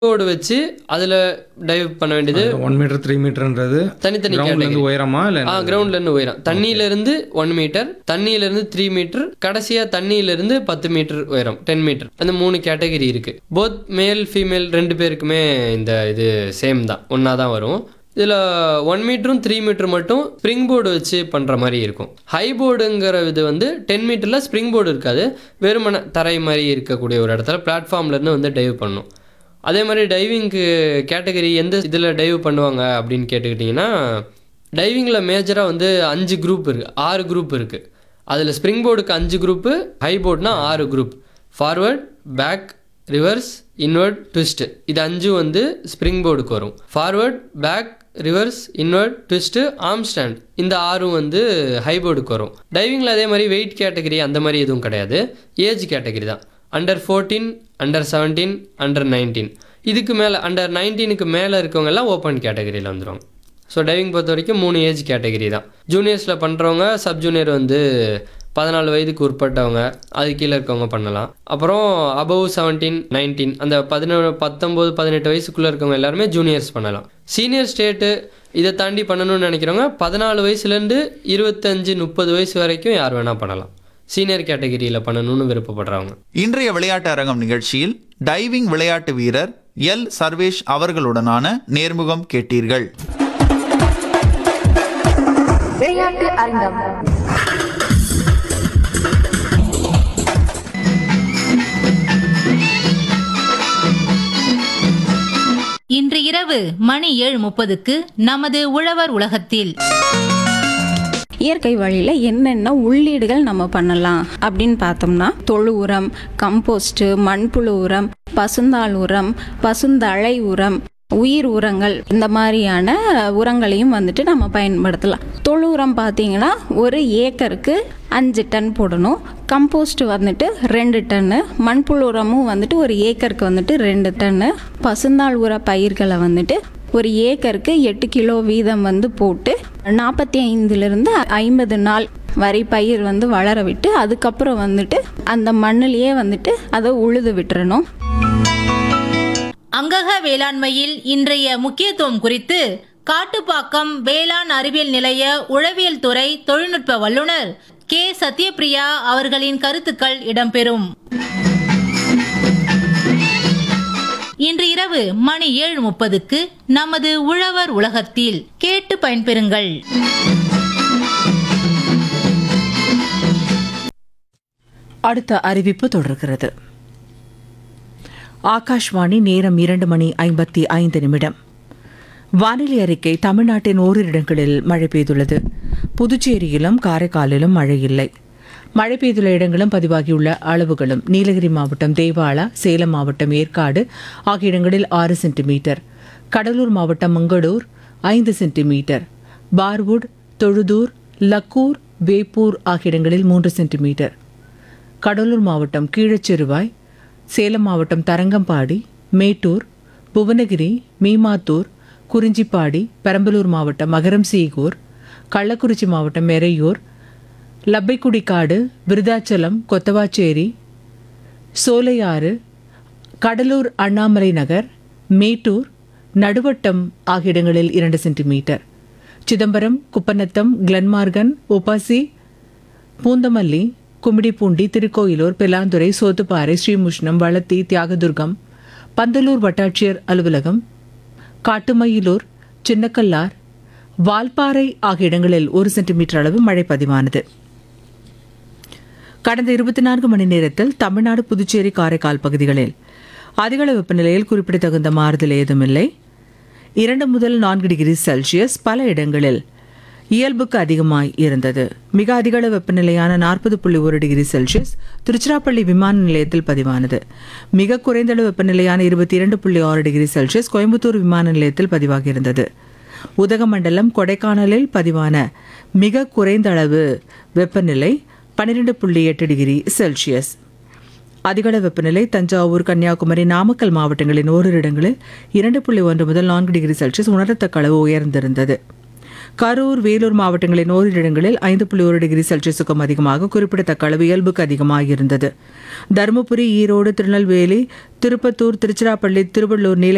கோடு வச்சு அதில் டைவ் பண்ண வேண்டியது ஒன் மீட்டர் த்ரீ மீட்டர்ன்றது தனித்தனி கிரவுண்ட்ல கேட்டகரி இருந்து உயரமா இல்ல ஆ கிரவுண்ட்ல இருந்து உயரம் தண்ணியில இருந்து ஒன் மீட்டர் தண்ணியில இருந்து த்ரீ மீட்டர் கடைசியா தண்ணியில இருந்து பத்து மீட்டர் உயரம் டென் மீட்டர் அந்த மூணு கேட்டகரி இருக்கு போத் மேல் ஃபீமேல் ரெண்டு பேருக்குமே இந்த இது சேம் தான் ஒன்றா தான் வரும் இதில் ஒன் மீட்டரும் த்ரீ மீட்டர் மட்டும் ஸ்ப்ரிங் போர்டு வச்சு பண்ணுற மாதிரி இருக்கும் ஹை போர்டுங்கிற இது வந்து டென் மீட்டரில் ஸ்ப்ரிங் போர்டு இருக்காது வெறுமன தரை மாதிரி இருக்கக்கூடிய ஒரு இடத்துல பிளாட்ஃபார்ம்ல இருந்து வந்து டைவ் பண்ணும் அதே மாதிரி டைவிங்க்கு கேட்டகரி எந்த இதில் டைவ் பண்ணுவாங்க அப்படின்னு கேட்டுக்கிட்டிங்கன்னா டைவிங்கில் மேஜராக வந்து அஞ்சு குரூப் இருக்குது ஆறு குரூப் இருக்குது அதில் ஸ்ப்ரிங் போர்டுக்கு அஞ்சு குரூப்பு ஹை போர்ட்னா ஆறு group forward back reverse invert twist இது அஞ்சு வந்து ஸ்ப்ரிங் போர்டுக்கு வரும் forward back reverse invert twist arm stand இந்த ஆறும் வந்து ஹை போர்டுக்கு வரும் டைவிங்கில் அதே மாதிரி வெயிட் கேட்டகரி அந்த மாதிரி எதுவும் கிடையாது ஏஜ் கேட்டகரி தான் under fourteen under seventeen under nineteen இதுக்கு மேலே அண்டர் நைன்டீனுக்கு மேலே இருக்கவங்க எல்லாம் ஓப்பன் கேட்டகரியில் வந்துடுவாங்க ஸோ டைவிங் பொறுத்த வரைக்கும் மூணு ஏஜ் கேட்டகரி தான் ஜூனியர்ஸில் பண்ணுறவங்க சப் ஜூனியர் வந்து பதினாலு வயதுக்கு உட்பட்டவங்க அது கீழே இருக்கவங்க பண்ணலாம் அப்புறம் அபவ் செவன்டீன் நைன்டீன் அந்த பதினேழு பத்தொம்போது பதினெட்டு வயசுக்குள்ளே இருக்கவங்க எல்லாருமே ஜூனியர்ஸ் பண்ணலாம் சீனியர் ஸ்டேட்டு இதை தாண்டி பண்ணணும்னு நினைக்கிறவங்க பதினாலு வயசுலேருந்து இருபத்தஞ்சு முப்பது வயசு வரைக்கும் யார் வேணால் பண்ணலாம் சீனியர் கேட்டகரியில் பண்ணணும்னு விருப்பப்படுறவங்க இன்றைய விளையாட்டு அரங்கம் நிகழ்ச்சியில் டைவிங் விளையாட்டு வீரர் எல் சர்வேஷ் அவர்களுடனான நேர்முகம் கேட்டீர்கள் விளையாட்டு அரங்கம் இன்று இரவு மணி ஏழு முப்பதுக்கு நமது உழவர் உலகத்தில் இயற்கை வழியில் என்னென்ன உள்ளீடுகள் நம்ம பண்ணலாம் அப்படின்னு பார்த்தோம்னா தொழு உரம் கம்போஸ்ட் மண்புழு உரம் பசுந்தாள் உரம் பசுந்தழை உரம் உயிர் உரங்கள் இந்த மாதிரியான உரங்களையும் வந்துட்டு நம்ம பயன்படுத்தலாம் தொழு உரம் பார்த்தீங்கன்னா ஒரு ஏக்கருக்கு அஞ்சு டன் போடணும் கம்போஸ்ட் வந்துட்டு ரெண்டு டன்னு மண்புழு உரமும் வந்துட்டு ஒரு ஏக்கருக்கு வந்துட்டு ரெண்டு டன்னு பசுந்தாள் உர பயிர்களை வந்துட்டு ஒரு ஏக்கருக்கு எட்டு கிலோ வீதம் வந்து போட்டு நாற்பத்தி ஐந்துலேருந்து ஐம்பது நாள் வரை பயிர் வந்து வளர விட்டு அதுக்கப்புறம் வந்துட்டு அந்த மண்ணிலேயே வந்துட்டு அதை உழுது விட்டுறணும் அங்கக வேளாண்மையில் இன்றைய முக்கியத்துவம் குறித்து காட்டுப்பாக்கம் வேளாண் அறிவியல் நிலைய உழவியல் துறை தொழில்நுட்ப வல்லுநர் கே சத்யபிரியா அவர்களின் கருத்துக்கள் இடம்பெறும் இன்று இரவு மணி ஏழு முப்பதுக்கு நமது உழவர் உலகத்தில் கேட்டு பயன்பெறுங்கள் அடுத்த அறிவிப்பு தொடர்கிறது ஆகாஷ்வாணி நேரம் இரண்டு மணி ஐம்பத்தி ஐந்து நிமிடம் வானிலை அறிக்கை தமிழ்நாட்டின் ஓரிரு இடங்களில் மழை பெய்துள்ளது புதுச்சேரியிலும் காரைக்காலிலும் மழை இல்லை மழை பெய்துள்ள இடங்களும் பதிவாகியுள்ள அளவுகளும் நீலகிரி மாவட்டம் தேவாலா சேலம் மாவட்டம் ஏற்காடு ஆகிய இடங்களில் ஆறு சென்டிமீட்டர் கடலூர் மாவட்டம் மங்களூர் ஐந்து சென்டிமீட்டர் பார்வுட் தொழுதூர் லக்கூர் வேப்பூர் ஆகிய இடங்களில் மூன்று சென்டிமீட்டர் கடலூர் மாவட்டம் கீழச்சிறுவாய் சேலம் மாவட்டம் தரங்கம்பாடி மேட்டூர் புவனகிரி மீமாத்தூர் குறிஞ்சிப்பாடி பெரம்பலூர் மாவட்டம் மகரம் சீகூர் கள்ளக்குறிச்சி மாவட்டம் மெரையூர் லப்பைக்குடிக்காடு விருதாச்சலம் கொத்தவாச்சேரி சோலையாறு கடலூர் அண்ணாமலை நகர் மேட்டூர் நடுவட்டம் ஆகிய இடங்களில் இரண்டு சென்டிமீட்டர் சிதம்பரம் குப்பநத்தம் கிளன்மார்கன் உபாசி பூந்தமல்லி கும்மிடிப்பூண்டி திருக்கோயிலூர் பெலாந்துறை சோத்துப்பாறை ஸ்ரீமுஷ்ணம் வளத்தி தியாகதுர்கம் பந்தலூர் வட்டாட்சியர் அலுவலகம் காட்டுமயிலூர் சின்னக்கல்லார் வால்பாறை ஆகிய இடங்களில் ஒரு சென்டிமீட்டர் அளவு மழை பதிவானது கடந்த இருபத்தி நான்கு மணி நேரத்தில் தமிழ்நாடு புதுச்சேரி காரைக்கால் பகுதிகளில் அதிகளவு வெப்பநிலையில் குறிப்பிடத்தகுந்த மாறுதல் ஏதுமில்லை இரண்டு முதல் நான்கு டிகிரி செல்சியஸ் பல இடங்களில் இயல்புக்கு அதிகமாய் இருந்தது மிக அதிகள வெப்பநிலையான நாற்பது புள்ளி ஒரு டிகிரி செல்சியஸ் திருச்சிராப்பள்ளி விமான நிலையத்தில் பதிவானது மிக குறைந்தளவு வெப்பநிலையான இருபத்தி இரண்டு புள்ளி ஆறு டிகிரி செல்சியஸ் கோயம்புத்தூர் விமான நிலையத்தில் பதிவாகியிருந்தது உதகமண்டலம் கொடைக்கானலில் பதிவான மிக குறைந்த அளவு வெப்பநிலை பன்னிரெண்டு புள்ளி எட்டு டிகிரி செல்சியஸ் அதிகள வெப்பநிலை தஞ்சாவூர் கன்னியாகுமரி நாமக்கல் மாவட்டங்களின் ஓரிரு இடங்களில் இரண்டு புள்ளி ஒன்று முதல் நான்கு டிகிரி செல்சியஸ் உணரத்தக்க அளவு உயர்ந்திருந்தது கரூர் வேலூர் மாவட்டங்களின் ஓரிரு இடங்களில் ஐந்து புள்ளி ஒரு டிகிரி செல்சியஸுக்கும் அதிகமாக குறிப்பிடத்தக்க அளவு இயல்புக்கு அதிகமாக இருந்தது தருமபுரி ஈரோடு திருநெல்வேலி திருப்பத்தூர் திருச்சிராப்பள்ளி திருவள்ளூர் நீல